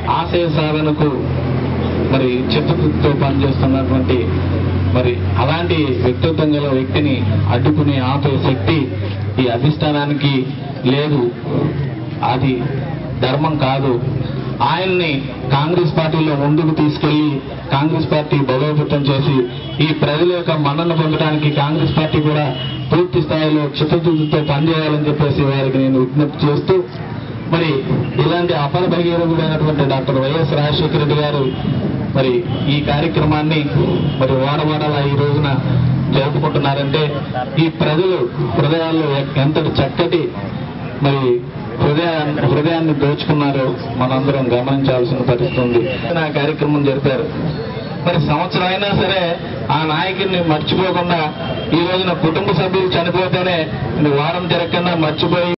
ఆశయ సాధనకు మరి చిత్తతో పనిచేస్తున్నటువంటి మరి అలాంటి వ్యక్తిత్వం గల వ్యక్తిని అడ్డుకునే ఆపే శక్తి ఈ అధిష్టానానికి లేదు అది ధర్మం కాదు ఆయన్ని కాంగ్రెస్ పార్టీలో ముందుకు తీసుకెళ్లి కాంగ్రెస్ పార్టీ బలోపేతం చేసి ఈ ప్రజల యొక్క మన్నన పొందడానికి కాంగ్రెస్ పార్టీ కూడా పూర్తి స్థాయిలో చిత్తశుద్ధితో పనిచేయాలని చెప్పేసి వారికి నేను విజ్ఞప్తి చేస్తూ మరి ఇలాంటి అపర భగీరథుడైనటువంటి డాక్టర్ వైఎస్ రాజశేఖర రెడ్డి గారు మరి ఈ కార్యక్రమాన్ని మరి వాడవాడలా ఈ రోజున జరుపుకుంటున్నారంటే ఈ ప్రజలు హృదయాల్లో ఎంతటి చక్కటి మరి హృదయ హృదయాన్ని దోచుకున్నారో మనందరం గమనించాల్సిన పరిస్థితి ఉంది ఆ కార్యక్రమం జరిపారు మరి సంవత్సరం అయినా సరే ఆ నాయకుడిని మర్చిపోకుండా ఈ రోజున కుటుంబ సభ్యులు చనిపోతేనే వారం తిరగకుండా మర్చిపోయి